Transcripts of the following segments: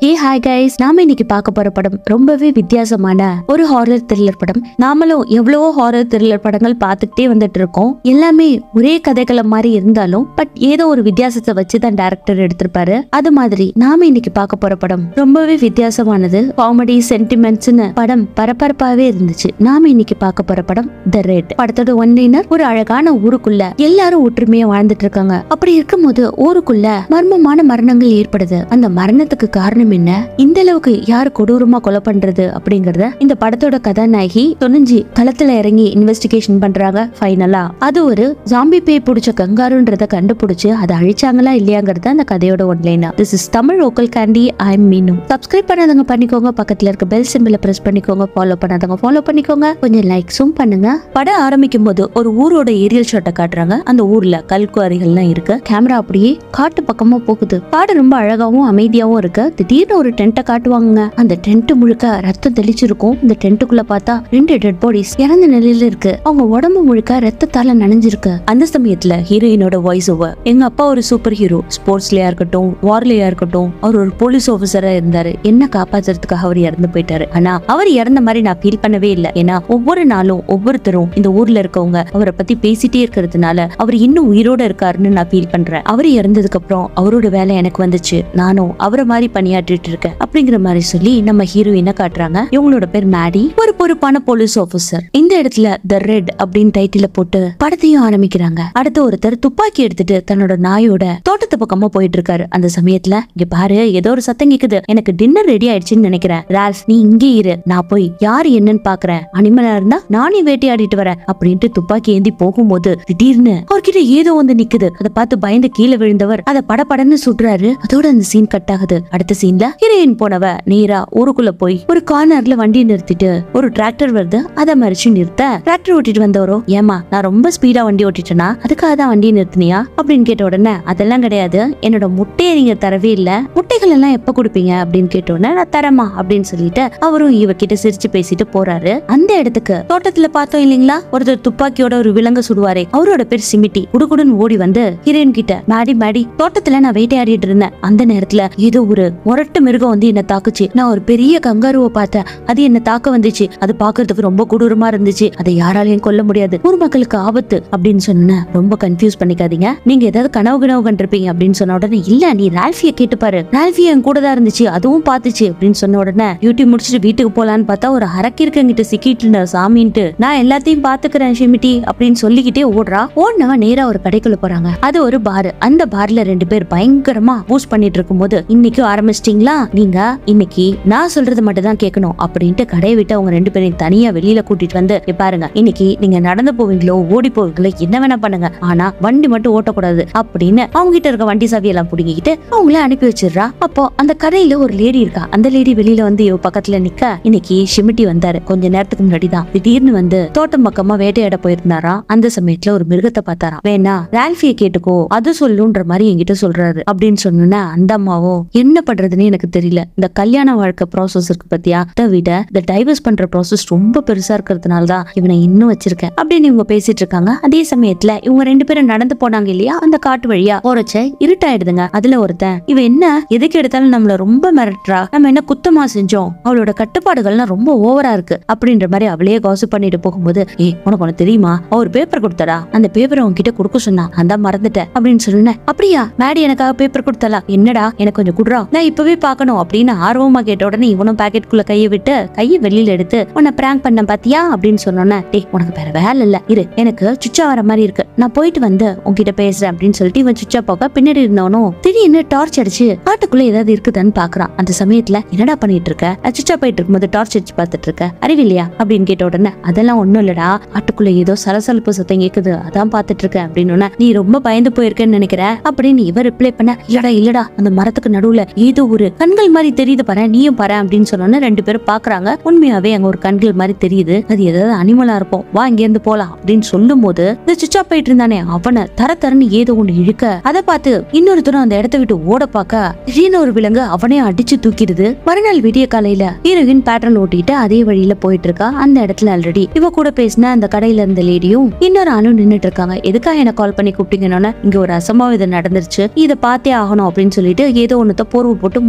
Hey hi guys நாம இன்னைக்கு பார்க்க போற படம் ரொம்பவே வித்தியாசமான ஒரு ஹாரர் த்ரில்லர் படம் நாமளும் எவ்வளவோ ஹாரர் த்ரில்லர் படங்கள் பார்த்துக்கிட்டே வந்துட்டு இருக்கோம் எல்லாமே ஒரே கதைகளை மாதிரி இருந்தாலும் பட் ஏதோ ஒரு வித்தியாசத்தை வச்சு தான் டேரக்டர் எடுத்திருப்பாரு அது மாதிரி நாம இன்னைக்கு பார்க்க போற படம் ரொம்பவே வித்தியாசமானது காமெடி சென்டிமெண்ட்ஸ்னு படம் பரபரப்பாவே இருந்துச்சு நாம இன்னைக்கு பார்க்க போற படம் த ரெட் படத்தோட ஒன்றினர் ஒரு அழகான ஊருக்குள்ள எல்லாரும் ஒற்றுமையா வாழ்ந்துட்டு இருக்காங்க அப்படி இருக்கும்போது ஊருக்குள்ள மர்மமான மரணங்கள் ஏற்படுது அந்த மரணத்துக்கு காரணம் என்ன இந்த அளவுக்கு யார் கொடூரமா கொலை பண்றது அப்படிங்கறத இந்த படத்தோட கதாநாயகி துணிஞ்சு களத்துல இறங்கி இன்வெஸ்டிகேஷன் பண்றாங்க ஃபைனலா அது ஒரு ஜாம்பி பேய் பிடிச்ச கங்காருன்றத கண்டுபிடிச்சு அதை அழிச்சாங்களா இல்லையாங்கிறது அந்த கதையோட ஒன்லைனா this is Tamil local candy I மீனும் சப்ஸ்கிரைப் பண்ணாதவங்க பண்ணிக்கோங்க பக்கத்துல இருக்க பெல் சிம்பிள பிரஸ் பண்ணிக்கோங்க ஃபாலோ பண்ணாதவங்க ஃபாலோ பண்ணிக்கோங்க கொஞ்சம் லைக்ஸும் பண்ணுங்க படம் ஆரம்பிக்கும் போது ஒரு ஊரோட ஏரியல் ஷாட்டை காட்டுறாங்க அந்த ஊர்ல கல்குவாரிகள்லாம் இருக்கு கேமரா அப்படியே காட்டு பக்கமா போகுது காடு ரொம்ப அழகாவும் அமைதியாவும் இருக்கு திடீர்னு ஒரு டென்ட்டை காட்டுவாங்க அந்த டென்ட் முழுக்க ரத்தம் தெளிச்சிருக்கும் இந்த டென்ட்டுக்குள்ள பார்த்தா ரெண்டு டெட் பாடிஸ் இறந்த நிலையில இருக்கு அவங்க உடம்பு முழுக்க ரத்தத்தால நனைஞ்சிருக்கு அந்த சமயத்துல ஹீரோயினோட வாய்ஸ் ஓவர் எங்க அப்பா ஒரு சூப்பர் ஹீரோ ஸ்போர்ட்ஸ்லயா இருக்கட்டும் வார்லயா இருக்கட்டும் அவர் ஒரு போலீஸ் ஆபீசரா இருந்தாரு என்ன காப்பாத்துறதுக்காக அவர் இறந்து போயிட்டாரு ஆனா அவர் இறந்த மாதிரி நான் ஃபீல் பண்ணவே இல்லை ஏன்னா ஒவ்வொரு நாளும் ஒவ்வொருத்தரும் இந்த ஊர்ல இருக்கவங்க அவரை பத்தி பேசிட்டே இருக்கிறதுனால அவர் இன்னும் உயிரோட இருக்காருன்னு நான் ஃபீல் பண்றேன் அவர் இறந்ததுக்கு அப்புறம் அவரோட வேலை எனக்கு வந்துச்சு நானும் அவரை மாதிரி பணியாற்றிட்டு இருக்கேன் அப்படிங்கிற மாதிரி சொல்லி நம்ம ஹீரோயினை காட்டுறாங்க இவங்களோட பேர் மேடி ஒரு பொறுப்பான போலீஸ் ஆபீசர் இந்த இடத்துல த ரெட் அப்படின்னு டைட்டில போட்டு படத்தையும் ஆரம்பிக்கிறாங்க அடுத்து ஒருத்தர் துப்பாக்கி எடுத்துட்டு தன்னோட நாயோட தோட்டத்து பக்கமா போயிட்டு இருக்காரு அந்த சமயத்துல இங்க பாரு ஏதோ ஒரு சத்தம் கேக்குது எனக்கு டின்னர் ரெடி ஆயிடுச்சுன்னு நினைக்கிறேன் ரால்ஃப் நீ இங்கே இரு நான் போய் யாரு என்னன்னு பாக்குறேன் அனிமலா இருந்தா நானே வேட்டையாடிட்டு வரேன் அப்படின்ட்டு துப்பாக்கி ஏந்தி போகும்போது திடீர்னு அவர்கிட்ட ஏதோ வந்து நிக்குது அதை பார்த்து பயந்து கீழே விழுந்தவர் அதை படபடன்னு சுடுறாரு அதோட அந்த சீன் கட் ஆகுது அடுத்த சீன்ல ஹீரோயின் போனவ நேரா ஊருக்குள்ள போய் ஒரு கார்னர்ல வண்டியை நிறுத்திட்டு ஒரு டிராக்டர் வருது அதை மறிச்சு நிறுத்த டிராக்டர் ஓட்டிட்டு வந்தவரோ ஏமா நான் ரொம்ப ஸ்பீடா வண்டி ஓட்டிட்டேனா அதுக்காக தான் வண்டியை நிறுத்தினியா அப்படின்னு கேட்ட உடனே அதெல்லாம் கிடையாது என்னோட முட்டையை நீங்க தரவே இல்ல முட்டைகள் எல்லாம் எப்ப கொடுப்பீங்க அப்படின்னு கேட்ட உடனே நான் தரமா அப்படின்னு சொல்லிட்டு அவரும் இவகிட்ட சிரிச்சு பேசிட்டு போறாரு அந்த இடத்துக்கு தோட்டத்துல பார்த்தோம் இல்லைங்களா ஒருத்தர் துப்பாக்கியோட ஒரு விலங்கு சுடுவாரே அவரோட பேர் சிமிட்டி குடுகுடுன்னு ஓடி வந்து ஹீரோயின் கிட்ட மேடி மேடி தோட்டத்துல நான் வேட்டையாடிட்டு இருந்தேன் அந்த நேரத்துல ஏதோ ஒரு முரட்டு மிருகம் வந்து என்ன தாக்குச்சு நான் ஒரு பெரிய கங்காருவை பார்த்தேன் அது என்ன தாக்க வந்துச்சு அது பாக்குறதுக்கு ரொம்ப கொடூரமா இருந்துச்சு அதை யாராலையும் கொல்ல முடியாது ஊர் மக்களுக்கு ஆபத்து அப்படின்னு சொன்னேன் ரொம்ப கன்ஃபியூஸ் பண்ணிக்காதீங்க நீங்க ஏதாவது கனவு கனவு கண்டிருப்பீங்க அப்படின்னு சொன்ன உடனே இல்ல நீ ரால்ஃபிய கேட்டு பாரு ரால்ஃபிய என் கூட தான் இருந்துச்சு அதுவும் பாத்துச்சு அப்படின்னு சொன்ன உடனே டியூட்டி முடிச்சுட்டு வீட்டுக்கு போலான்னு பார்த்தா ஒரு அரக்கிருக்கங்கிட்ட சிக்கிட்டு இருந்த சாமின்ட்டு நான் எல்லாத்தையும் பாத்துக்கிறேன் ஷிமிட்டி அப்படின்னு சொல்லிக்கிட்டே ஓடுறா ஓடினவன் நேரா ஒரு கடைக்குள்ள போறாங்க அது ஒரு பார் அந்த பார்ல ரெண்டு பேர் பயங்கரமா பூஸ்ட் பண்ணிட்டு இருக்கும்போது இன்னைக்கு ஆரம்பிச்சிட்டீங்களா நீங்க இன்னைக்கு நான் சொல்றது மட்டும் தான் கேட்கணும் அப்படின்ட்டு கடையை விட்டு அவங்க ரெண்டு பேரையும் தனியா வெளியில கூட்டிட்டு வந்து "இங்க பாருங்க இன்னைக்கு நீங்க நடந்து போவீங்களோ ஓடி போவீங்களோ என்ன வேணா பண்ணுங்க ஆனா வண்டி மட்டும் ஓட்டக்கூடாது அப்படின்னு அவங்க கிட்ட இருக்க வண்டி சாவி எல்லாம் புடுங்கிக்கிட்டு அவங்கள அனுப்பி வச்சிடுறா அப்போ அந்த கடையில ஒரு லேடி இருக்கா அந்த லேடி வெளியில வந்து இவ பக்கத்துல நிக்க இன்னைக்கு ஷிமிட்டி வந்தாரு கொஞ்ச நேரத்துக்கு முன்னாடி தான் திடீர்னு வந்து தோட்டம் பக்கமா வேட்டையாட போயிருந்தாரா அந்த சமயத்துல ஒரு மிருகத்தை பார்த்தாராம் வேணா ரால்ஃபிய கேட்டுக்கோ அது சொல்லுன்ற மாதிரி என்கிட்ட சொல்றாரு அப்படின்னு சொன்னா அந்த அம்மாவும் என்ன பண்றதுன்னு எனக்கு தெரியல இந்த கல்யாண வாழ்க்கை ப்ராசஸ் இருக்கு பத்தியா அதை விட இந்த டைவர்ஸ் பண்ற ப்ராசஸ் ரொம்ப பெருசா இருக்கிறதுனால தான் இவனை இன்னும் வச்சிருக்கேன் அப்படின்னு இவங்க பேசிட்டு இருக்காங்க அதே சமயத்துல இவங்க ரெண்டு பேரும் நடந்து போனாங்க இல்லையா அந்த காட்டு வழியா போறச்ச இருட்டாயிடுதுங்க அதுல ஒருத்தன் இவ என்ன எதுக்கு எடுத்தாலும் நம்மள ரொம்ப மிரட்டுறா நம்ம என்ன குத்தமா செஞ்சோம் அவளோட கட்டுப்பாடுகள்லாம் ரொம்ப ஓவரா இருக்கு அப்படின்ற மாதிரி அவளையே காசு பண்ணிட்டு போகும்போது ஏ உனக்கு ஒண்ணு தெரியுமா அவ ஒரு பேப்பர் கொடுத்தடா அந்த பேப்பரை உன்கிட்ட கொடுக்க சொன்னா அந்த மறந்துட்டேன் அப்படின்னு சொன்னேன் அப்படியா மேடி எனக்காக பேப்பர் கொடுத்தலா என்னடா எனக்கு கொஞ்சம் குடுறா நான் இப்பவே பார்க்கணும் அப்படின்னு ஆர்வமா கேட்ட உடனே இவனும் பாக்கெட்டுக்குள்ள கையை விட்டு கையை வெளியில எடுத்து உன்னை பிராங்க் பண்ண பாத்தியா அப்படின்னு சொன்னோன்னே டேய் உனக்கு வேற வேலை இல்ல இரு எனக்கு சுச்சா வர மாதிரி இருக்கு நான் போயிட்டு வந்து உன்கிட்ட பேசுறேன் அப்படின்னு சொல்லிட்டு இவன் சுச்சா போக பின்னாடி இருந்தவனும் திடீர்னு டார்ச் அடிச்சு காட்டுக்குள்ள ஏதாவது இருக்குதான்னு பாக்குறான் அந்த சமயத்துல என்னடா பண்ணிட்டு இருக்க நான் சுச்சா போயிட்டு இருக்கும்போது டார்ச் அடிச்சு பார்த்துட்டு இருக்க அறிவில்லையா அப்படின்னு கேட்ட உடனே அதெல்லாம் ஒண்ணும் இல்லடா காட்டுக்குள்ள ஏதோ சலசலப்பு சத்தம் கேக்குது அதான் பாத்துட்டு இருக்கேன் அப்படின்னு உடனே, நீ ரொம்ப பயந்து போயிருக்கேன்னு நினைக்கிற அப்படின்னு இவர் ரிப்ளை பண்ண இல்லடா இல்லடா அந்த மரத்துக்கு நடுவுல ஏதோ ஒரு கண்கள் மாதிரி தெரியுது பாரு நீயும் பாரு அப்படின்னு சொன்னோன்னே ரெண்டு பேரும் பாக்குறாங்க உண்மையாவே அங்க ஒரு கண்கள் மாதிரி தெரியுது அது ஏதாவது அனிமலா இருக்கும் வா இங்க இருந்து போலாம் அப்படின்னு சொல்லும் போது இந்த சுச்சா போயிட்டு இருந்தானே அவனை தர தரன்னு ஏதோ ஒண்ணு இழுக்க அதை பார்த்து இன்னொருத்தரும் அந்த இடத்த விட்டு ஓட பார்க்க திடீர்னு ஒரு விலங்கு அவனே அடிச்சு தூக்கிடுது மறுநாள் விடிய காலையில ஹீரோயின் பேட்டர்ன் ஓட்டிட்டு அதே வழியில போயிட்டு இருக்கா அந்த இடத்துல ஆல்ரெடி இவ கூட பேசின அந்த கடையில இருந்த லேடியும் இன்னொரு ஆளும் நின்னுட்டு இருக்காங்க எதுக்காக என்ன கால் பண்ணி கூப்பிட்டீங்கன்னா இங்க ஒரு அசம்பாவிதம் நடந்துருச்சு இத பார்த்தே ஆகணும் அப்படின்னு சொல்லிட்டு ஏதோ ஒன்னத்த போர்வு போட்டு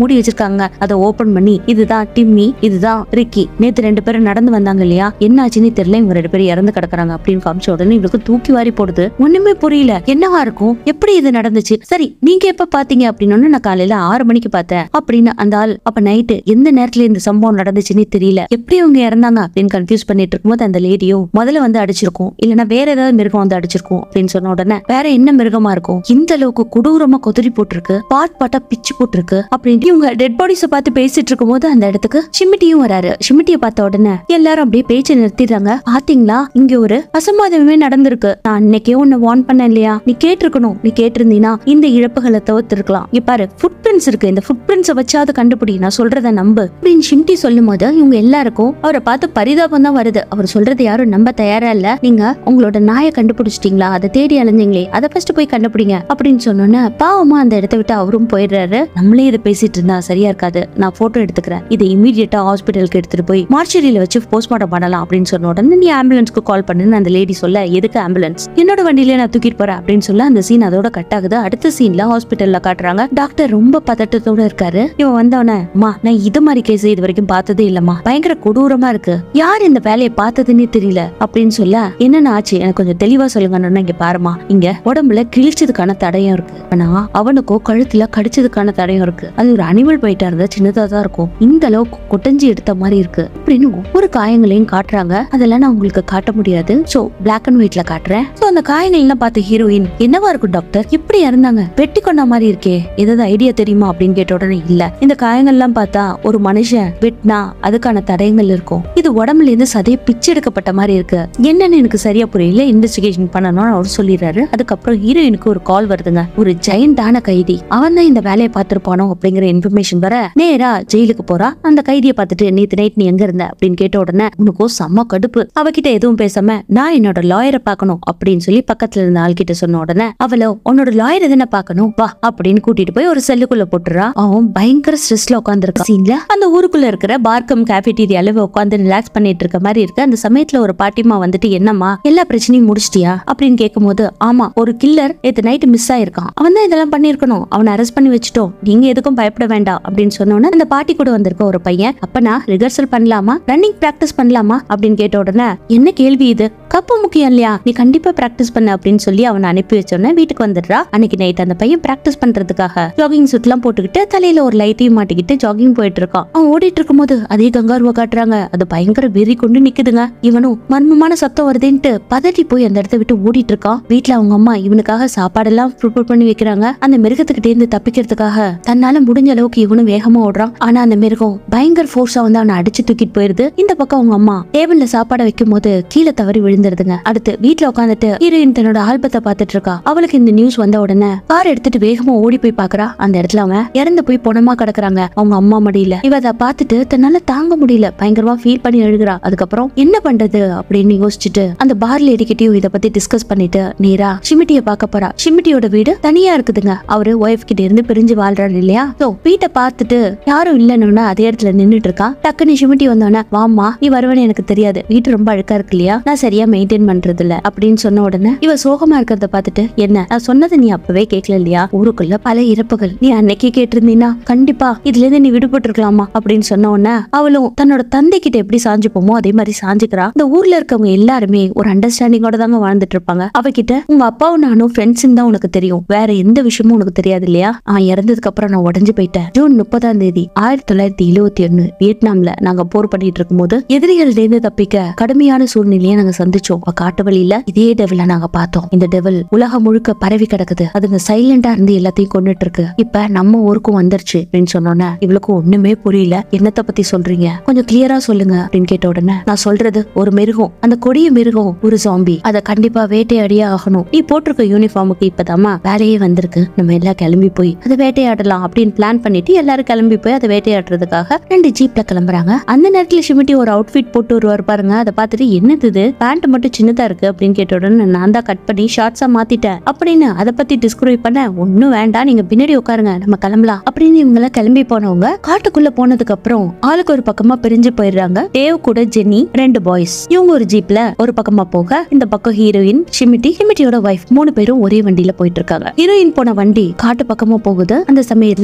மூடி வச்சிருக்காங்க அதை ஓபன் பண்ணி இதுதான் டிம்மி இதுதான் ரிக்கி நேத்து ரெண்டு பேரும் நடந்து வந்தாங்க இல்லையா என்னாச்சுன்னு தெரியல இவங்க ரெண்டு பேரும் இறந்து கிடக்குறாங்க அப்படின்னு காமிச்ச உடனே இவளுக்கு தூக்கி வாரி போடுது ஒண்ணுமே புரியல என்னவா இருக்கும் எப்படி இது நடந்துச்சு சரி நீங்க எப்ப பாத்தீங்க அப்படின்னு நான் காலையில ஆறு மணிக்கு பார்த்தேன் அப்படின்னு அந்த ஆள் அப்ப நைட்டு எந்த நேரத்துல இந்த சம்பவம் நடந்துச்சுன்னு தெரியல எப்படி அவங்க இறந்தாங்க அப்படின்னு கன்ஃபியூஸ் பண்ணிட்டு இருக்கும்போது அந்த லேடியும் முதல்ல வந்து அடிச்சிருக்கும் இல்லைன்னா வேற ஏதாவது மிருகம் வந்து அடிச்சிருக்கும் அப்படின்னு சொன்ன உடனே வேற என்ன மிருகமா இருக்கும் இந்த அளவுக்கு கொடூரமா கொதறி போட்டிருக்கு பாட் பாட்டா பிச்சு போட்டிருக்கு அப்படின்னு இவங்க டெட் பாடிஸ பார்த்து பேசிட்டு இருக்கும்போது அந்த இடத்துக்கு சிமிட்டியும் வராரு சிமிட்டியை பார்த்த உடனே எல்லாரும் அப்படியே பேச்சை நிறுத்திடுறாங்க பாத்தீங்களா இங்க ஒரு அசம்பாதமே நடந்திருக்கு நான் அன்னைக்கே உன்னை வார்ன் பண்ணேன் இல்லையா நீ கேட்டிருக்கணும் நீ கேட்டிருந்தீனா இந்த இழப்புகளை தவிர்த்திருக்கலாம் இங்க பாரு ஃபுட் பிரிண்ட்ஸ் இருக்கு இந்த ஃபுட் பிரிண்ட்ஸை வச்சாவது கண்டுபிடி நான் சொல்றத நம்பு அப்படின்னு ஷிம்டி சொல்லும் போது இவங்க எல்லாருக்கும் அவரை பார்த்து பரிதாபம் தான் வருது அவர் சொல்றது யாரும் நம்ப தயாரா இல்ல நீங்க உங்களோட நாயை கண்டுபிடிச்சிட்டீங்களா அதை தேடி அலைஞ்சீங்களே அதை ஃபர்ஸ்ட் போய் கண்டுபிடிங்க அப்படின்னு சொன்னோன்னே பாவமா அந்த இடத்த விட்டு அவரும் போயிடுறாரு நம்மளே இதை பேசிட்டு இருந்தா சரியா இருக்காது நான் போட்டோ எடுத்துக்கிறேன் இதை இமீடியட்டா ஹாஸ்பிட்டலுக்கு எடுத்துட்டு போய் மார்ச்சரியில வச்சு போஸ்ட்மார்ட்டம் பண்ணலாம் அப்படின்னு சொன்ன உடனே நீ ஆம்புலன்ஸ்க்கு கால் பண்ணுன்னு அந்த லேடி சொல்ல எதுக்கு ஆம்புலன்ஸ் என்னோட வண்டியில நான் தூக்கிட்டு போறேன் அப்படின்னு சொல்ல அந்த சீன் அதோட கட் ஆகுது அடுத்த சீன்ல ஹாஸ்பிட்டல்ல காட்டுறாங்க டாக்டர் ரொம்ப பதட்டத்தோட இருக்காரு இவன் வந்தவன அம்மா நான் இது மாதிரி கேஸ் இது வரைக்கும் பார்த்ததே இல்லம்மா பயங்கர கொடூரமா இருக்கு யார் இந்த வேலையை பார்த்ததுன்னே தெரியல அப்படின்னு சொல்ல என்னென்ன ஆச்சு எனக்கு கொஞ்சம் தெளிவா சொல்லுங்கன்னு இங்க பாருமா இங்க உடம்புல கிழிச்சதுக்கான தடயம் இருக்கு ஆனா அவனுக்கோ கழுத்துல கடிச்சதுக்கான தடயம் இருக்கு அது ஒரு அனிமல் போயிட்டா இருந்தா சின்னதா தான் இருக்கும் இந்த அளவுக்கு கொட்டஞ்சி எடுத்த மாதிரி இருக்கு அப்படின்னு ஒவ்வொரு காயங்களையும் காட்டுறாங்க அதெல்லாம் நான் உங்களுக்கு காட்ட முடியாது சோ பிளாக் அண்ட் ஒயிட்ல காட்டுறேன் சோ அந்த காயங்கள்லாம் பார்த்த ஹீரோயின் என்னவா இருக்கும் டாக்டர் எப்படி இறந்தாங்க வெட்டி கொண்ட மாதிரி இருக்கே ஏதாவது ஐடியா தெரியுமா அப்படின்னு கேட்ட உடனே இல்ல இந்த காயங்கள்லாம் பார்த்தா ஒரு மனுஷன் வெட்டினா அதுக்கான தடயங்கள் இருக்கும் இது உடம்புல இருந்து சதைய பிச்சு எடுக்கப்பட்ட மாதிரி இருக்கு என்னன்னு எனக்கு சரியா புரியல இன்வெஸ்டிகேஷன் பண்ணணும்னு அவர் சொல்லிடுறாரு அதுக்கப்புறம் ஹீரோயினுக்கு ஒரு கால் வருதுங்க ஒரு ஜெயண்டான கைதி அவன் தான் இந்த வேலையை பார்த்திருப்பானோ அப்படிங்கிற இன்ஃபர்மேஷன் வர நேரா ஜெயிலுக்கு போறா அந்த கைதியை பார்த்துட்டு நேத்து நைட் நீ எங்க இருந்த அப்படின்னு கேட்ட உடனே உனக்கோ செம்ம கடுப்பு அவகிட்ட எதுவும் பேசாம நான் என்னோட லாயரை பார்க்கணும் அப்படின்னு சொல்லி பக்கத்துல இருந்த ஆள்கிட்ட சொன்ன உடனே அவளோ உன்னோட லாயர் எதுன பார்க்கணும் வா அப்படின்னு கூட்டிட்டு போய் ஒரு செல்லுக்குள்ள போட்டுறா அவன் பயங்கர ஸ்ட்ரெஸ்ல உட்காந்துருக்கான் சீன்ல அந்த ஊருக்குள்ள இருக்கிற பார்க்கம் கேஃபிட்டீரியால உட்காந்து ரிலாக்ஸ் பண்ணிட்டு இருக்க மாதிரி இருக்கு அந்த சமயத்துல ஒரு பாட்டிமா வந்துட்டு என்னம்மா எல்லா பிரச்சனையும் முடிச்சிட்டியா அப்படின்னு கேட்கும்போது ஆமா ஒரு கில்லர் நேத்து நைட் மிஸ் ஆயிருக்கான் அவன் தான் இதெல்லாம் பண்ணிருக்கணும் அவனை அரெஸ்ட் பண்ணி வச்சுட்டோம் நீங்க எதுக்கும் பயப்பட வேண்டாம் அப்படின்னு சொன்னோன்னே அந்த பாட்டி கூட வந்திருக்க ஒரு பையன் அப்ப நான் ரிஹர்சல் பண்ணலாமா ரன்னிங் பிராக்டிஸ் பண்ணலாமா அப்படின்னு கேட்ட உடனே என்ன கேள்வி இது கப்பு முக்கியம் இல்லையா நீ கண்டிப்பா பிராக்டிஸ் பண்ண அப்படின்னு சொல்லி அவனை அனுப்பி வச்சோன்னே வீட்டுக்கு வந்துடுறா அன்னைக்கு நைட் அந்த பையன் பிராக்டிஸ் பண்றதுக்காக ஜாகிங் சூட்லாம் போட்டுக்கிட்டு தலையில ஒரு லைட்டையும் மாட்டிக்கிட்டு ஜாகிங் போயிட்டு இருக்கான் அவன் ஓடிட்டு இருக்கும்போது அதே கங்காருவ காட்டுறாங்க அது பயங்கர வெறி கொண்டு நிக்குதுங்க இவனும் மர்மமான சத்தம் வருதுன்ட்டு பதறி போய் அந்த இடத்த விட்டு ஓடிட்டு இருக்கான் வீட்ல அவங்க அம்மா இவனுக்காக சாப்பாடெல்லாம் ப்ரிப்பேர் பண்ணி வைக்கிறாங்க அந்த மிருகத்துக்கிட்டே இருந்து தப்பிக்கிறதுக்காக தன்னால முடிஞ்ச அளவுக்கு இவனும் வேகமா ஓடுறான் ஆனா அந்த மிருகம் பயங்கர ஃபோர்ஸா வந்து அவனை அடிச்சு தூக்கிட்டு போயிருது இந்த பக்கம் அவங்க அம்மா டேபிள்ல சாப்பாடை வைக்கும் போது கீழே தவறி விழுந்துருதுங்க அடுத்து வீட்ல உட்காந்துட்டு ஹீரோயின் தன்னோட ஆல்பத்தை பார்த்துட்டு இருக்கா அவளுக்கு இந்த நியூஸ் வந்த உடனே கார் எடுத்துட்டு வேகமா ஓடி போய் பாக்குறா அந்த இடத்துல அவன் இறந்து போய் பொணமா கிடக்குறாங்க அவங்க அம்மா மடியில இவ அதை பார்த்துட்டு தன்னால தாங்க முடியல பயங்கரமா ஃபீல் பண்ணி எழுதுறா அதுக்கப்புறம் என்ன பண்றது அப்படின்னு யோசிச்சுட்டு அந்த பார் லேடிக்கிட்டயும் இத பத்தி டிஸ்கஸ் பண்ணிட்டு நேரா ஷிமிட்டிய பார்க்க போறா ஷிமிட்டியோட வீடு தனியா இருக்குதுங்க அவரு ஒய்ஃப் கிட்ட இருந்து பிரிஞ்சு வாழ்றாரு இல்லையா சோ வீட்டை பார்த்துட்டு யாரும் இல்லைன்னு அதே இடத்துல நின்னுட்டு இருக்கா டக்குன்னு ஷிமிட்டி வந்தோடனே வாம்மா நீ வருவேன்னு எனக்கு தெரியாது வீட்டு ரொம்ப அழுக்கா இருக்கு இல்லையா நான் சரியா மெயின்டைன் பண்றது இல்ல அப்படின்னு சொன்ன உடனே இவ சோகமா இருக்கிறத பார்த்துட்டு என்ன நான் சொன்னதை நீ அப்பவே கேட்கல இல்லையா ஊருக்குள்ள பல இறப்புகள் நீ அன்னைக்கே கேட்டிருந்தீன்னா கண்டிப்பா இதுல இருந்து நீ விடுபட்டு இருக்கலாமா அப்படின்னு சொன்ன உடனே அவளும் தன்னோட தந்தை கிட்ட எப்படி சாஞ்சுப்போமோ அதே மாதிரி சாஞ்சுக்கிறா இந்த ஊர்ல இருக்கவங்க எல்லாருமே ஒரு அண்டர்ஸ்டாண்டிங்கோட தாங்க வாழ்ந்துட்டு இருப்பாங்க அவகிட்ட உங்க அப்பாவும் நானும் ஃப்ரெண்ட்ஸ் தான் உனக்கு தெரியும் வேற எந்த விஷயமும் உனக்கு தெரியாது இல்லையா அவன் இறந்ததுக்கு அப்புறம் நான் உடஞ்சு போயிட்டேன் ஜூன் முப்பதாம் தேதி ஆயிரத்தி தொள்ளாயிரத்தி எழுவத்தி ஒண்ணு வியட்நாம்ல நாங்க போர் பண்ணிட்டு இருக்கும்போது எதிரிகள் இருந்து தப்பிக்க கடுமையான சூழ்நிலையை நாங்க சந்திச்சோம் அப்ப காட்டு வழியில இதே டெவில நாங்க பார்த்தோம் இந்த டெவில் உலகம் முழுக்க பரவி கிடக்குது அதுங்க சைலண்டா இருந்து எல்லாத்தையும் கொண்டுட்டு இருக்கு இப்ப நம்ம ஊருக்கும் வந்துருச்சு அப்படின்னு சொன்னோன்னே இவளுக்கு ஒண்ணுமே புரியல என்னத்த பத்தி சொல்றீங்க கொஞ்சம் கிளியரா சொல்லுங்க அப்படின்னு கேட்ட உடனே நான் சொல்றது ஒரு மிருகம் அந்த கொடிய மிருகம் ஒரு ஜாம்பி அத கண்டிப்பா வேட்டையாடியே ஆகணும் நீ போட்டிருக்க யூனிஃபார்முக்கு இப்பதாம்மா வேலையே வந்திருக்கு நம்ம எல்லாம் கிளம்பி போய் அதை வேட்டையாடலாம் அப்படின்னு பிளான் பண்ணிட்டு எல்லாரும் கிளம்பி போய் அதை வேட்டையாடுறதுக்காக ரெண்டு ஜீப்ல கிளம்புறாங்க அந்த நேரத்துல ஷிமிட்டி ஒரு அவுட்ஃபிட் போட்டு வருவார் பாருங்க அதை பார்த்துட்டு என்னது இது பேண்ட் மட்டும் சின்னதா இருக்கு அப்படின்னு கேட்ட உடனே நான் தான் கட் பண்ணி ஷார்ட்ஸா மாத்திட்டேன் அப்படின்னு அதை பத்தி டிஸ்கிரைப் பண்ண ஒன்னும் வேண்டாம் நீங்க பின்னாடி உட்காருங்க நம்ம கிளம்பலாம் அப்படின்னு இவங்க எல்லாம் கிளம்பி போனவங்க காட்டுக்குள்ள போனதுக்கு அப்புறம் ஆளுக்கு ஒரு பக்கமா பிரிஞ்சு போயிடுறாங்க தேவ் கூட ஜெனி ரெண்டு பாய்ஸ் இவங்க ஒரு ஜீப்ல ஒரு பக்கமா போக இந்த பக்கம் ஹீரோயின் ஷிமிட்டி ஷிமிட்டியோட ஒய்ஃப் மூணு பேரும் ஒரே வண்டியில போயிட்டு இருக்காங்க ஹீரோயின் போன வண்டி காட்டு பக்கமா போகுது அந்த சமயத்துல நம்ம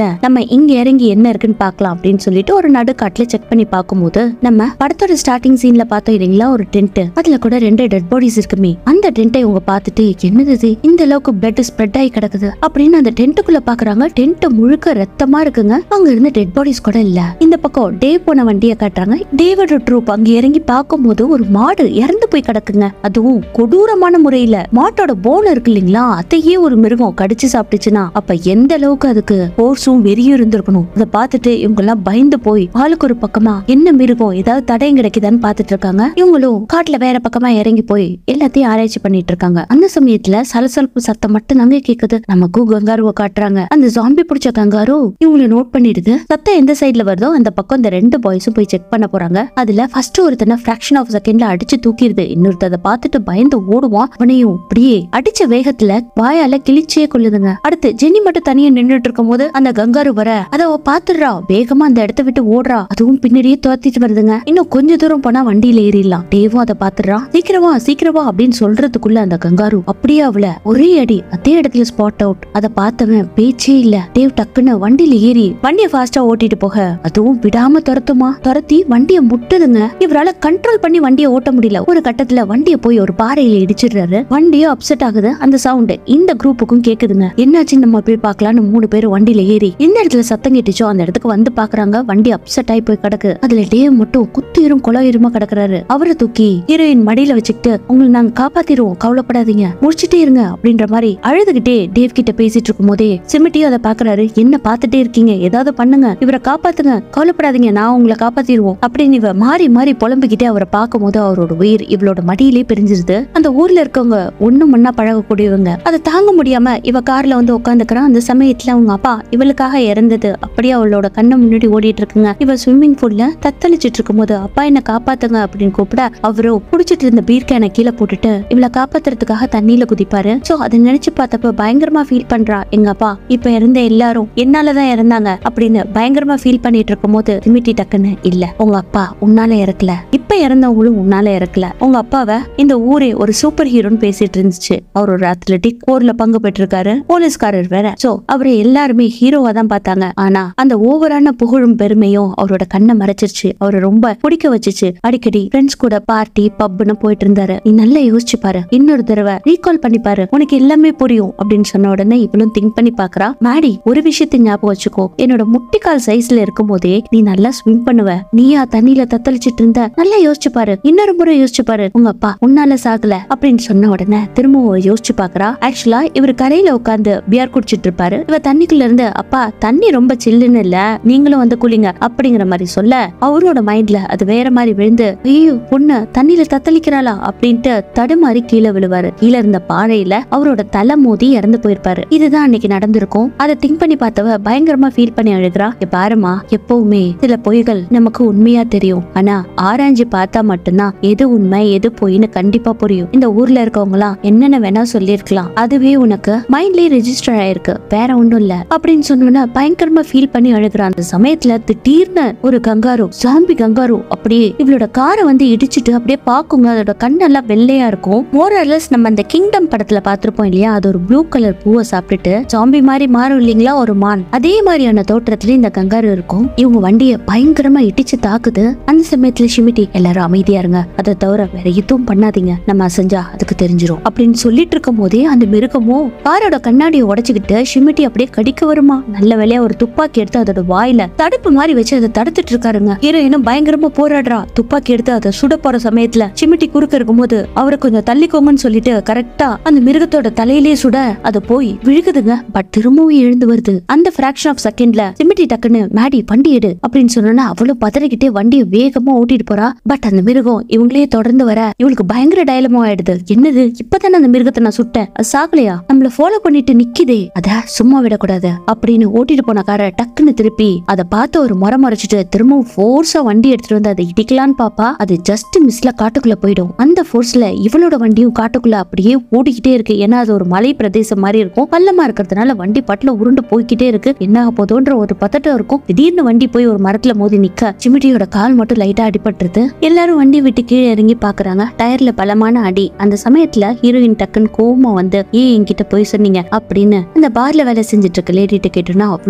இங்க இறங்கி என்ன இருக்குன்னு பார்க்கலாம் அப்படின்னு சொல்லிட்டு ஒரு நடுக்காட்டுல செக் பண்ணி பார்க்கும்போது நம்ம படத்தோட ஸ்டார்டிங் சீன்ல பார்த்தோம் இல்லைங்களா ஒரு டென்ட் அதுல கூட ரெண்டு டெட் பாடிஸ் இருக்குமே அந்த டென்ட்டை இவங்க பார்த்துட்டு என்னது இது இந்த அளவுக்கு பிளட் ஸ்ப்ரெட் ஆகி கிடக்குது அப்படின்னு அந்த டென்ட்டுக்குள்ள பாக்குறாங்க டென்ட் முழுக்க ரத்தமா இருக்குங்க அங்க இருந்து டெட் பாடிஸ் கூட இல்ல இந்த பக்கம் டேவ் போன வண்டியை காட்டுறாங்க டேவிட் ட்ரூப் அங்க இறங்கி பார்க்கும்போது ஒரு மாடு இறந்து போய் கிடக்குங்க அதுவும் கொடூரமான முறையில மாட்டோட போன் இருக்கு இல்லைங்களா அதையே ஒரு மிருகம் கடிச்சு சாப்பிட்டுச்சுன்னா அப்ப எந்த அளவுக்கு அதுக்கு போர்ஸும் வெறியும் இருந்திருக்கணும் அதை பார்த்துட்டு இவங்க எல்லாம் பயந்து போய் ஆளுக்கு ஒரு பக்கமா என்ன மிருகம் ஏதாவது தடயம் கிடைக்குதான்னு பார்த்துட்டு இருக்காங்க இவங்களும் காட்டுல வேற பக்கமா இறங்கி போய் எல்லாத்தையும் ஆராய்ச்சி பண்ணிட்டு இருக்காங்க அந்த சமயத்துல சலசலப்பு சத்தம் மட்டும் தாங்க கேக்குது நமக்கும் கங்காருவை காட்டுறாங்க அந்த ஜாம்பி பிடிச்ச கங்காரு இவங்களை நோட் பண்ணிடுது சத்தம் எந்த சைடுல வருதோ அந்த பக்கம் இந்த ரெண்டு பாய்ஸும் போய் செக் பண்ண போறாங்க அதுல ஃபர்ஸ்ட் ஒருத்தனை ஃபிராக்ஷன் ஆஃப் செகண்ட்ல அடிச்சு தூக்கிடுது இன்னொருத்த அதை பார்த்துட்டு பயந்து ஓடுவான் அவனையும் அப்படியே அடிச்ச வேகத்துல வாயால கிழிச்சே கொள்ளுதுங்க அடுத்து ஜெனி மட்டும் தனியா நின்னுட்டு இருக்கும் போது அந்த கங்காரு வர அத அவ பாத்துடுறா வேகமா அந்த இடத்த விட்டு ஓடுறா அதுவும் பின்னாடியே துரத்திட்டு வருதுங்க இன்னும் கொஞ்ச தூரம் போனா வண்டியில ஏறிடலாம் டேவும் அதை பாத்துடுறான் சீக்கிரமா சீக்கிரமா அப்படின்னு சொல்றதுக்குள்ள அந்த கங்காரு அப்படியே அவள ஒரே அடி அதே இடத்துல ஸ்பாட் அவுட் அதை பார்த்தவன் பேச்சே இல்ல டேவ் டக்குன்னு வண்டியில ஏறி வண்டியை ஃபாஸ்டா ஓட்டிட்டு போக அதுவும் விடாம துரத்துமா துரத்தி வண்டியை முட்டுதுங்க இவரால கண்ட்ரோல் பண்ணி வண்டியை ஓட்ட முடியல ஒரு கட்டத்துல வண்டியை போய் ஒரு பாறையில இடிச்சிடுறாரு வண்டியும் அப்செட் ஆகுது அந்த சவுண்ட் இந்த குரூப்புக்கும் கேக்குதுங்க என்னாச்சு நம்ம போய் பார்க்கலாம்னு மூணு பேர் வண்டியில ஏறி எந்த இடத்துல சத்தம் கேட்டுச்சோ அந்த இடத்துக்கு வந்து பாக்குறாங்க வண்டி அப்செட் ஆகி போய் கிடக்கு அதுல டேவ் மட்டும் குத்திரும் கொலையுருமா கிடக்குறாரு அவரை தூக்கி ஹீரோயின் மடியில வச்சுக்கிட்டு உங்களை நாங்க காப்பாத்திடுவோம் கவலைப்படாதீங்க முடிச்சிட்டே இருங்க அப்படின்ற மாதிரி அழுதுகிட்டே டேவ் கிட்ட பேசிட்டு இருக்கும் போதே சிமிட்டியும் அதை பாக்குறாரு என்ன பார்த்துட்டே இருக்கீங்க ஏதாவது பண்ணுங்க இவரை காப்பாத்துங்க கவலைப்படாதீங்க நான் உங்களை காப்பாத்திடுவோம் அப்படின்னு இவ மாறி மாறி புலம்பிக்கிட்டே அவரை பார்க்கும் போது அவரோட உயிர் இவளோட மடியிலே பிரிஞ்சிருது அந்த ஊர்ல இருக்கவங்க ஒண்ணு மண்ணா பழகக்கூடியவங்க அதை தாங்க முடியாம இவ கார்ல வந்து உட்காந்துக்கிறான் அந்த சமயத்துல அவங்க அப்பா இவளுக்காக இறந்தது அப்படியே அவளோட கண்ணு முன்னாடி ஓடிட்டு இருக்குங்க இவ ஸ்விம்மிங் பூல்ல தத்தளிச்சிட்டு இருக்கும்போது அப்பா என்ன காப்பாத்துங்க அப்படின்னு கூப்பிட அவரோ புடிச்சிட்டு இருந்த பீர் கேனை கீழே போட்டுட்டு இவளை காப்பாத்துறதுக்காக தண்ணியில குதிப்பாரு சோ அதை நினைச்சு பார்த்தப்ப பயங்கரமா ஃபீல் பண்றா எங்க அப்பா இப்ப இருந்த எல்லாரும் என்னாலதான் இறந்தாங்க அப்படின்னு பயங்கரமா ஃபீல் பண்ணிட்டு இருக்கும்போது திமிட்டி டக்குன்னு இல்ல உங்க அப்பா உன்னால இறக்கல இப்ப இறந்தவங்களும் உன்னால இறக்கல உங்க அப்பாவை இந்த ஊரே ஒரு சூப்பர் ஹீரோன்னு பேசிட்டு இருந்துச்சு அவர் ஒரு அத்லெட்டிக் போர்ல பங்கு பெற்றிருக்காரு போலீஸ்காரர் வேற சோ அவரை எல்லாருமே ஹீரோவா தான் பார்த்தாங்க ஆனா அந்த ஓவரான புகழும் பெருமையும் அவரோட கண்ணை மறைச்சிருச்சு அவரை ரொம்ப பிடிக்க வச்சுச்சு அடிக்கடி ஃப்ரெண்ட்ஸ் கூட பார்ட்டி பப்னு போயிட்டு இருந்தாரு நீ நல்லா யோசிச்சு பாரு இன்னொரு தடவை ரீகால் பண்ணி பாரு உனக்கு எல்லாமே புரியும் அப்படின்னு சொன்ன உடனே இவளும் திங்க் பண்ணி பாக்குறா மேடி ஒரு விஷயத்தை ஞாபகம் வச்சுக்கோ என்னோட முட்டிக்கால் சைஸ்ல இருக்கும் போதே நீ நல்லா ஸ்விம் பண்ணுவ நீயா தண்ணியில தத்தளிச்சிட்டு இருந்த நல்லா யோசிச்சு பாரு இன்னொரு முறை யோசிச்சு பாரு உங்க அப்பா உன்னால சாகல அப்படின்னு சொன்ன உடனே திரும்பவும் யோசிச்சு பாக்குறா ஆக்சுவலா இவர் கரையில உட்கார்ந்து பியர் குடிச்சிட்டு இருப்பாரு இவ தண்ணிக்குள்ள இருந்து அப்பா தண்ணி ரொம்ப சில்லுன்னு இல்ல நீங்களும் வந்து குளிங்க அப்படிங்கிற மாதிரி சொல்ல அவரோட மைண்ட்ல அது வேற மாதிரி விழுந்து ஐயோ பொண்ணு தண்ணியில தத்தளிக்கிறாளா அப்படின்ட்டு தடுமாறி கீழே விழுவாரு கீழே இருந்த பாறையில அவரோட தலை மோதி இறந்து போயிருப்பாரு இதுதான் அன்னைக்கு நடந்திருக்கும் அதை திங்க் பண்ணி பார்த்தவ பயங்கரமா ஃபீல் பண்ணி அழுகிறா இங்க பாருமா எப்பவுமே சில பொய்கள் நமக்கு உண்மையா தெரியும் ஆனா ஆராய்ஞ்சு பார்த்தா மட்டும்தான் எது உண்மை எது பொய்ன்னு கண்டிப்பா புரியும் இந்த ஊர்ல இருக்கவங்க எல்லாம் என்னென்ன வேணா சொல்லிருக்கலாம் அதுவே உனக்கு மைண்ட்லயே ரெஜிஸ்டர் ஆயிருக்கு வேற ஒண்ணும் இல்ல அப்படின்னு சொன்னோன்னா பயங்கரமா ஃபீல் பண்ணி அழுகிறான் அந்த சமயத்துல திடீர்னு ஒரு கங்காரு ஜாம்பி கங்காரு அப்படியே இவளோட காரை வந்து இடிச்சிட்டு அப்படியே பாக்குங்க அதோட கண்ணெல்லாம் வெள்ளையா இருக்கும் மோரலஸ் நம்ம அந்த கிங்டம் படத்துல பார்த்திருப்போம் இல்லையா அது ஒரு ப்ளூ கலர் பூவை சாப்பிட்டுட்டு ஜாம்பி மாதிரி மாறும் இல்லைங்களா ஒரு மான் அதே மாதிரியான தோற்றத்துல இந்த கங்காரு இருக்கும் இவங்க வண்டியை பயங்கரமா இடிச்சு தாக்குது அந்த சமயத்துல ஷிமிட்டி எல்லாரும் அமைதியா இருங்க அதை தவிர வேற எதுவும் பண்ணாதீங்க நம்ம அசஞ்சா அதுக்கு தெரிஞ்சிரும் அப்படின்னு சொல்லிட்டு இருக்கும் போதே அந்த மிருகமும் காரோட கண்ணாடியை உடைச்சுக்கிட்டு ஷிமிட்டி அப்படியே கடிக்க வருமா நல்ல வேலையா ஒரு துப்பாக்கி எடுத்து அதோட வாயில தடுப்பு மாதிரி வச்சு அதை தடுத்துட்டு இருக்காருங்க ஹீரோயினும் பயங்கரமா போராடுறா துப்பாக்கி எடுத்து அதை சுட போற சமயத்துல சிமிட்டி குறுக்க இருக்கும்போது அவரை கொஞ்சம் தள்ளிக்கோங்கன்னு சொல்லிட்டு கரெக்டா அந்த மிருகத்தோட தலையிலே சுட அது போய் விழுகுதுங்க பட் திரும்பவும் எழுந்து வருது அந்த பிராக்ஷன் ஆஃப் செகண்ட்ல சிமிட்டி டக்குன்னு மேடி வண்டி எடு அப்படின்னு சொன்னா அவ்வளவு பதறிக்கிட்டே வண்டியை வேகமா ஓட்டிட்டு போறா பட் அந்த மிருகம் இவங்களே தொடர்ந்து வர இவளுக்கு பயங்கர டயலமோ ஆயிடுது என்னது இப்பதானே அந்த மிருகத்தை நான் சுட்டேன் அது சாகலையா நம்மள ஃபாலோ பண்ணிட்டு நிக்குதே அத சும்மா விடக்கூடாது அப்படின்னு ஓட்டிட்டு போன காரை டக்குன்னு திருப்பி அதை பார்த்து ஒரு முறை மறைச்சிட்டு திரும்பவும் ஃபோர்ஸா வண்டி எடுத்துட்டு வந்து அதை இடிக்கலான்னு பாப்பா அது ஜஸ்ட் மிஸ்ல காட்டுக்குள்ள போயிடும் அந்த ஃபோர்ஸ்ல இவளோட வண்டியும் காட்டுக்குள்ள அப்படியே ஓடிக்கிட்டே இருக்கு ஏன்னா அது ஒரு மலை பிரதேசம் மாதிரி இருக்கும் பள்ளமா இருக்கிறதுனால வண்டி பட்டுல உருண்டு போய்க்கிட்டே இருக்கு என்ன ஆக போதோன்ற ஒரு பதட்டம் இருக்கும் திடீர்னு வண்டி போய் ஒரு மரத்துல மோதி நிக்க சிமிட்டியோட கால் மட்டும் லைட்டா அடிபட்டுருது எல்லாரும் வண்டி விட்டு கீழே இறங்கி பாக்குறாங்க டயர்ல பலமான அடி அந்த சமயத்துல ஹீரோயின் டக்குன்னு கோவமா வந்து ஏன் என்கிட்ட போய் சொன்னீங்க அப்படின்னு அந்த பார்ல வேலை செஞ்சுட்டு இருக்க லேடிட்ட கேட்டோம்னா அவ்வளோ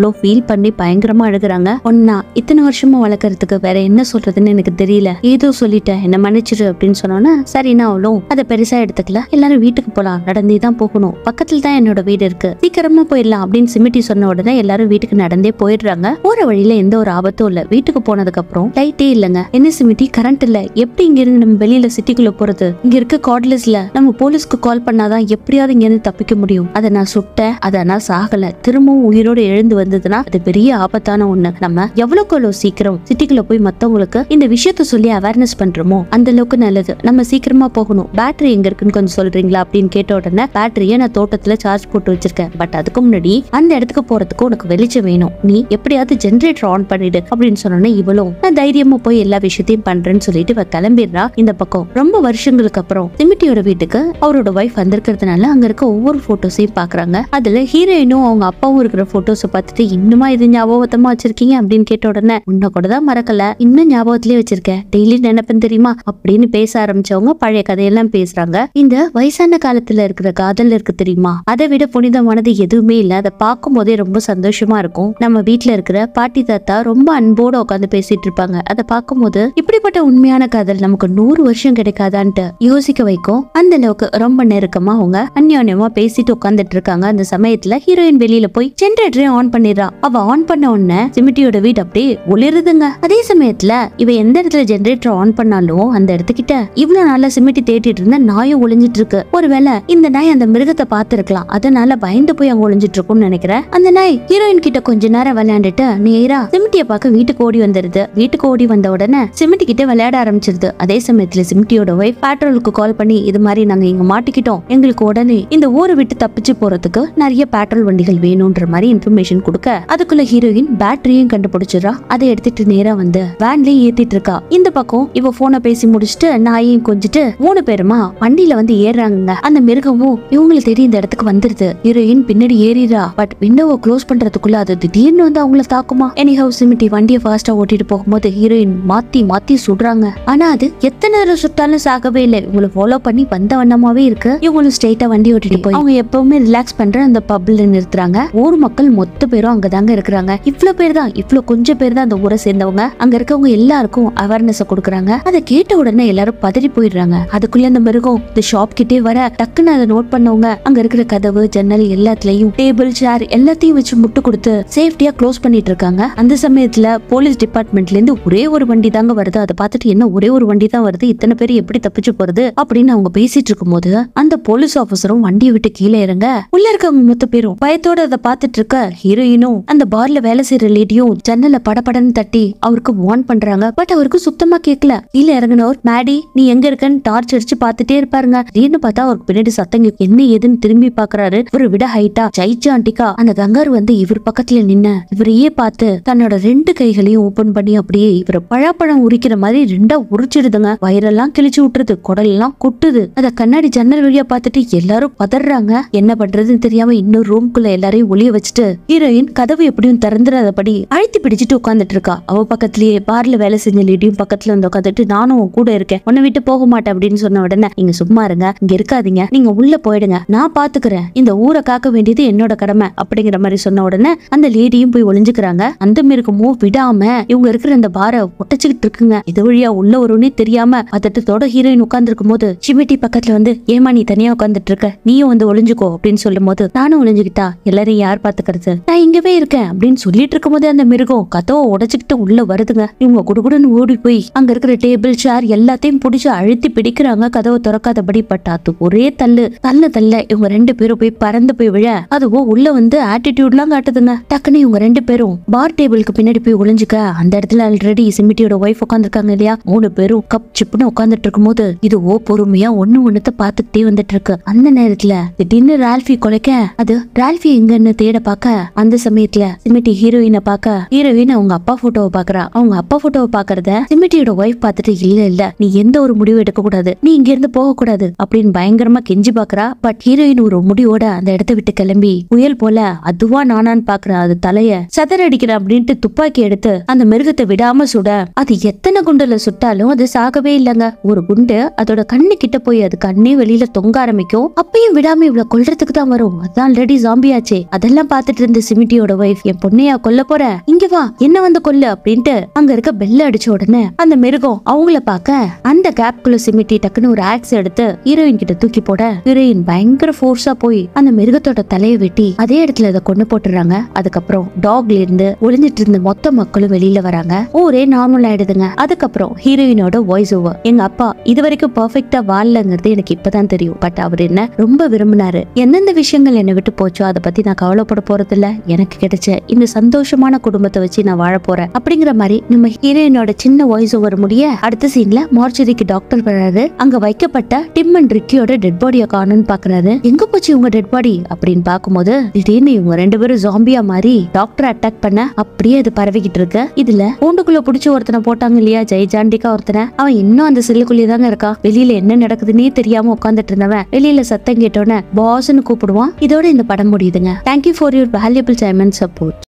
ஹீரோயினும் ஃபீல் பண்ணி பயங்கரமா அழுகுறாங்க ஒன்னா இத்தனை வருஷமா வளர்க்கறதுக்கு வேற என்ன சொல்றதுன்னு எனக்கு தெரியல ஏதோ சொல்லிட்டேன் என்ன மன்னிச்சிரு அப்படின்னு சொன்னோன்னா சரின்னா அவளும் அதை பெருசா எடுத்துக்கல எல்லாரும் வீட்டுக்கு போலாம் நடந்தே தான் போகணும் பக்கத்துல தான் என்னோட வீடு இருக்கு சீக்கிரமா போயிடலாம் அப்படின்னு சிமிட்டி சொன்ன உடனே எல்லாரும் வீட்டுக்கு நடந்தே போயிடுறாங்க போற வழியில எந்த ஒரு ஆபத்தும் இல்ல வீட்டுக்கு போனதுக்கு அப்புறம் லைட்டே இல்லங்க என்ன சிமிட்டி கரண்ட் இல்ல எப்படி இங்க இருந்து நம்ம வெளியில சிட்டிக்குள்ள போறது இங்க இருக்க கார்ட்லெஸ்ல நம்ம போலீஸ்க்கு கால் பண்ணாதான் எப்படியாவது இங்க இருந்து தப்பிக்க முடியும் அதை நான் சுட்டேன் அதை நான் சாகல திரும்பவும் உயிரோடு எழுந்து வந்ததுன்னா அது பெரிய ஆபத்தான ஒண்ணு நம்ம எவ்வளவுக்கு எவ்வளவு சீக்கிரம் சிட்டிக்குள்ள போய் மத்தவங்களுக்கு இந்த விஷயத்த சொல்லி அவேர்னஸ் பண்றோமோ அந்த அளவுக்கு நல்லது நம்ம சீக்கிரமா போகணும் பேட்டரி எங்க இருக்குன்னு கொஞ்சம் சொல்றீங்களா அப்படின்னு கேட்ட உடனே பேட்டரியை நான் தோட்டத்துல சார்ஜ் போட்டு வச்சிருக்கேன் பட் அதுக்கு முன்னாடி அந்த இடத்துக்கு போறதுக்கு உனக்கு வெளிச்சம் வேணும் நீ எப்படியாவது ஜென்ரேட்டர் ஆன் பண்ணிடு அப்படின்னு சொன்னோன்னே இவளும் நான் தைரியமா போய் எல்லா விஷயத்தையும் பண்றேன்னு சொல்லிட்டு இவ கிளம்பிடுறா இந்த பக்கம் ரொம்ப வருஷங்களுக்கு அப்புறம் சிமிட்டியோட வீட்டுக்கு அவரோட ஒய்ஃப் வந்திருக்கிறதுனால அங்க இருக்க ஒவ்வொரு போட்டோஸையும் பாக்குறாங்க அதுல ஹீரோயினும் அவங்க அப்பாவும் இருக்கிற போட்டோஸை பார்த்துட்டு இன்னுமா இது ஞாபகத்தமா வச்சிருக்கீங்க அப்படின்னு கேட்ட உடனே உன்னை கூட தான் மறக்கல இன்னும் ஞாபகத்திலே வச்சிருக்கேன் டெய்லி நினைப்பேன் தெரியுமா அப்படின்னு பேச ஆரம்பிச்சவங்க பழைய கதையெல்லாம் பேசுறாங்க இந்த வயசான காலத்துல இருக்கிற காதல் இருக்கு தெரியுமா அதை விட புனிதமானது எதுவுமே இல்ல அதை பார்க்கும் போதே ரொம்ப சந்தோஷமா இருக்கும் நம்ம வீட்ல இருக்கிற பாட்டி தாத்தா ரொம்ப அன்போட உட்காந்து பேசிட்டு இருப்பாங்க அதை பார்க்கும்போது இப்படிப்பட்ட உண்மையான காதல் நமக்கு நூறு வருஷம் கிடைக்காதான்ட்டு யோசிக்க வைக்கும் அந்த அளவுக்கு ரொம்ப நெருக்கமா அவங்க அந்யோன்யமா பேசிட்டு உட்காந்துட்டு இருக்காங்க அந்த சமயத்துல ஹீரோயின் வெளியில போய் ஜென்ரேட்டரை ஆன் பண்ணிடுறா அவ ஆன் பண்ண உடனே சிமிட்டியோட வீடு அப்படியே ஒளிருதுங்க அதே சமயத்துல இவ எந்த இடத்துல ஜென்ரேட்டர் ஆன் பண்ணாலும் அந்த இடத்துக்கிட்ட இவ்வளவு நாளா சிமிட்டி தேடிட்டு இருந்த நாயும் ஒளிஞ்சிட்டு இருக்கு ஒருவேளை இந்த நாய் அந்த மிருகத்தை பார்த்திருக்கலாம் அதனால பயந்து போய் அங்க ஒளிஞ்சிட்டு இருக்கும்னு நினைக்கிறேன் அந்த நாய் ஹீரோயின் கிட்ட கொஞ்ச நேரம் விளையாண்டுட்டு நேரா சிமிட்டிய பார்க்க வீட்டுக்கு ஓடி வந்துருது வீட்டுக்கு ஓடி வந்த உடனே சிமிட்டி கிட்ட விளையாட ஆரம்பிச்சிருது அதே சமயத்துல சிமிட்டியோட ஒய்ஃப் பேட்ரோலுக்கு கால் பண்ணி இது மாதிரி நாங்க இங்க மாட்டிக்கிட்டோம் எங்களுக்கு உடனே இந்த ஊரை விட்டு தப்பிச்சு போறதுக்கு நிறைய பெட்ரோல் வண்டிகள் வேணும்ன்ற மாதிரி இன்ஃபர்மேஷன் கொடுக்க அதுக்குள்ள ஹீரோயின் பேட்டரியும் கண்டுபிடிச்சிடறா அதை எடுத்துட்டு நேரா வந்து வேன்லயே ஏத்திட்டு இருக்கா இந்த பக்கம் இவ போனை பேசி முடிச்சுட்டு நாயையும் கொஞ்சிட்டு மூணு பேருமா வண்டியில வந்து ஏறுறாங்க அந்த மிருகமும் இவங்களை தேடி இந்த இடத்துக்கு வந்துருது ஹீரோயின் பின்னாடி ஏறிடுறா பட் விண்டோவை க்ளோஸ் பண்றதுக்குள்ள அது திடீர்னு வந்து அவங்கள தாக்குமா எனி ஹவுஸ் சிமிட்டி வண்டியை ஃபாஸ்டா ஓட்டிட்டு போகும்போது ஹீரோயின் மாத்தி மாத்தி சுடுறாங்க ஆனா அது எத்தனை தடவை சுட்டாலும் சாகவே இல்லை இவங்களை ஃபாலோ பண்ணி வந்த வண்ணமாவே இருக்கு இவங்களும் ஸ்ட்ரெயிட்டா வண்டி ஓட்டிட்டு போய் அவங்க எப்பவுமே ரிலாக்ஸ் பண்ற அந்த பப்ல நிறுத்துறாங்க ஊர் மக்கள் மொத்த பேரும் அங்கதாங்க இருக்கிறாங்க இவ்ளோ பேர் தான் இவ்ளோ கொஞ்சம் பேர் தான் அந்த ஊரை சேர்ந்தவங்க அங்க இருக்கவங்க எல்லாருக்கும் அவேர்னஸ் கொடுக்குறாங்க அதை கேட்ட உடனே எல்லாரும் பதறி போயிடுறாங்க அதுக்குள்ள அந்த மிருகம் இந்த ஷாப் கிட்டே வர டக்குன்னு அதை நோட் பண்ணவங்க அங்க இருக்கிற கதவு ஜன்னல் எல்லாத்துலயும் டேபிள் சேர் எல்லாத்தையும் வச்சு முட்டு கொடுத்து சேஃப்டியா க்ளோஸ் பண்ணிட்டு இருக்காங்க அந்த சமயத்துல போலீஸ் டிபார்ட்மெண்ட்ல இருந்து ஒரே ஒரு வண்டி தாங்க வருது அதை பார்த்துட்டு என்ன ஒரே ஒரு வண்டி தான் வருது இத்தனை பேர் எப்படி தப்பிச்சு போறது அப்படின்னு அவங்க பேசிட்டு இருக்கும்போது அந்த போலீஸ் ஆபீசரும் வண்டியை விட்டு கீழே இறங்க உள்ள இருக்கவங்க மொத்த பேரும் பயத்தோட அதை பார்த்துட்டு இருக்க ஹீரோயினும் அந்த பார்ல வேலை செய்யற லேடியும் ஜன்னல படபடன்னு தட்டி அவருக்கு வார்ன் பண்றாங்க பட் அவருக்கு சுத்தமா கேட்கல கீழே இறங்கினவர் மேடி நீ எங்க இருக்கன்னு டார்ச் அடிச்சு பார்த்துட்டே இருப்பாருங்க திடீர்னு பார்த்தா அவருக்கு பின்னாடி சத்தம் கேக்கும். என்ன ஏதுன்னு திரும்பி பாக்குறாரு ஒரு விட ஹைட்டா ஜைஜாண்டிக்கா அந்த கங்காரு வந்து இவர் பக்கத்துல நின்ன இவரையே பார்த்து தன்னோட ரெண்டு கைகளையும் ஓபன் பண்ணி அப்படியே இவரை பழாப்பழம் உரிக்கிற மாதிரி ரெண்டா உரிச்சிடுதுங்க வயிறெல்லாம் கிழிச்சு விட்டுருது குடலெல்லாம் கொட்டுது அத கண்ணாடி ஜன்னல் வழியா பார்த்துட்டு எல்லாரும் பதறாங்க என்ன பண்றதுன்னு தெரியாம இன்னொரு ரூம்குள்ள எல்லாரையும் ஒளிய வச்சுட்டு ஹீரோயின் கதவு எப்படியும் திறந்துடாதபடி அழுத்தி பிடிச்சிட்டு உட்காந்துட்டு இருக்கா அவ பக்கத்துலயே பார்ல வேலை செஞ்ச லேடியும் பக்கத்துல வந்து உட்காந்துட்டு நானும் உன் கூட இருக்கேன் உன்னை விட்டு போக மாட்டேன் அப்படின்னு சொன்ன உடனே நீங்க சும்மா இருங்க இங்க இருக்காதீங்க நீங்க உள்ள போயிடுங்க நான் பாத்துக்கிறேன் இந்த ஊரை காக்க வேண்டியது என்னோட கடமை அப்படிங்கிற மாதிரி சொன்ன உடனே அந்த லேடியும் போய் ஒளிஞ்சுக்கிறாங்க அந்த மிருகமும் விடாம இவங்க இருக்கிற அந்த பாரை ஒட்டச்சுக்கிட்டு இருக்குங்க இது வழியா உள்ள வரும்னே தெரியாம பதட்டத்தோட ஹீரோயின் உட்கார்ந்து போது சிமிட்டி பக்கத்துல வந்து ஏமா நீ தனியா உட்கார்ந்துட்டு இருக்க நீயும் வந்து ஒளிஞ்சுக்கோ அப்படின்னு சொல்லும் போது நானும் ஒளிஞ்சுக்கிட்டா எல்லாரையும் யார் பாத்துக்கிறது நான் இங்கவே இருக்கேன் அப்படின்னு சொல்லிட்டு இருக்கும் போதே அந்த மிருகம் கதவை உடைச்சுக்கிட்டு உள்ள வருதுங்க இவங்க குடுகுடுன்னு ஓடி போய் அங்க இருக்கிற டேபிள் சேர் எல்லாத்தையும் பிடிச்சு அழுத்தி பிடிக்கிறாங்க கதவை திறக்காதபடி பட் அது ஒரே தள்ளு தள்ள தள்ள இவங்க ரெண்டு பேரும் போய் பறந்து போய் விழ அதுவும் உள்ள வந்து ஆட்டிடியூட்லாம் காட்டுதுங்க டக்குன்னு இவங்க ரெண்டு பேரும் பார் டேபிளுக்கு பின்னாடி போய் ஒளிஞ்சுக்க அந்த இடத்துல ஆல்ரெடி சிமிட்டியோட ஒய்ஃப் உட்காந்துருக்காங்க இல்லையா மூணு பேரும் கப் சிப்புன்னு உட்காந்துட்டு இருக்கும்போது இதுவோ பொறுமையா ஒண்ணு ஒண்ணுத்த பாத்துக்கிட்டே வந்துட்டு இருக்கு அந்த நேரத்துல திடீர்னு ரால்ஃபி கொலைக்க அது ரால்ஃபி எங்கன்னு தேட பார்க்க அந்த சமயத்துல சிமிட்டி ஹீரோயினை பார்க்க ஹீரோயின் அவங்க அப்பா போட்டோவை பாக்குறா அவங்க அப்பா போட்டோவை பாக்குறத சிமிட்டியோட ஒய்ஃப் பார்த்துட்டு இல்ல இல்ல நீ எந்த ஒரு முடிவு எடுக்க கூடாது நீ இங்க இருந்து போக கூடாது அப்படின்னு பயங்கரமா கெஞ்சி பாக்குறா பட் ஹீரோயின் ஒரு முடிவோட அந்த இடத்த விட்டு கிளம்பி புயல் போல அதுவா நானான்னு பாக்குற அது தலைய சதறடிக்கிற அப்படின்ட்டு துப்பாக்கி எடுத்து அந்த மிருகத்தை விடாம சுட அது எத்தனை குண்டுல சுட்டாலும் அது சாகவே இல்லைங்க ஒரு குண்டு அதோட கண்ணு கிட்ட போய் அது கண்ணே வெளியில தொங்க ஆரம்பிக்கும் அப்பயும் விடாம இவ்வளவு கொல்றதுக்கு தான் வரும் அதான் ஆல்ரெடி ஜாம்பியாச்சே அதெல்லாம் பார்த்துட்டு இருந்த சிமிட்டியோட டேடியோட ஒய்ஃப் என் பொண்ணையா கொல்ல போற இங்க வா என்ன வந்து கொல்லு அப்படின்ட்டு அங்க இருக்க பெல்ல அடிச்ச உடனே அந்த மிருகம் அவங்கள பார்க்க அந்த கேப்குள்ள சிமிட்டி டக்குன்னு ஒரு ஆக்ஸ் எடுத்து ஹீரோயின் கிட்ட தூக்கி போட ஹீரோயின் பயங்கர ஃபோர்ஸா போய் அந்த மிருகத்தோட தலையை வெட்டி அதே இடத்துல அதை கொண்டு போட்டுறாங்க அதுக்கப்புறம் டாக்ல இருந்து ஒளிஞ்சிட்டு இருந்த மொத்த மக்களும் வெளியில வராங்க ஊரே நார்மல் ஆயிடுதுங்க அதுக்கப்புறம் ஹீரோயினோட வாய்ஸ் ஓவர் எங்க அப்பா இது வரைக்கும் பர்ஃபெக்டா வாழலங்கிறது எனக்கு இப்பதான் தெரியும் பட் அவர் என்ன ரொம்ப விரும்பினாரு எந்தெந்த விஷயங்கள் என்னை விட்டு போச்சோ அதை பத்தி நான் கவலைப்பட போறது இல்ல எனக்கு கிடைச்ச இந்த சந்தோஷமான குடும்பத்தை வச்சு நான் வாழ போறேன் அப்படிங்கிற மாதிரி நம்ம ஹீரோயினோட சின்ன வாய்ஸ் ஓவர் முடிய அடுத்த சீன்ல மார்ச்சரிக்கு டாக்டர் வராரு அங்க வைக்கப்பட்ட டிம் அண்ட் ரிக்கியோட டெட் பாடியை காணும்னு பாக்குறாரு எங்க போச்சு இவங்க டெட் பாடி அப்படின்னு பார்க்கும்போது திடீர்னு இவங்க ரெண்டு பேரும் ஜாம்பியா மாதிரி டாக்டர் அட்டாக் பண்ண அப்படியே அது பரவிக்கிட்டு இருக்கு இதுல கூண்டுக்குள்ள புடிச்சு ஒருத்தனை போட்டாங்க இல்லையா ஜெய்ஜாண்டிக்கா ஒருத்தனை அவன் இன்னும் அந்த செல்லுக்குள்ளேயே தாங்க இருக்கான் வெளியில என்ன நடக்குதுன்னே தெரியாம உட்காந்துட்டு இருந்தவன் வெளியில சத்தம் கேட்டோன்னே பாஸ்ன்னு கூப்பிடுவான் இதோட இந்த படம் முடியுதுங்க thank you for your valuable time and support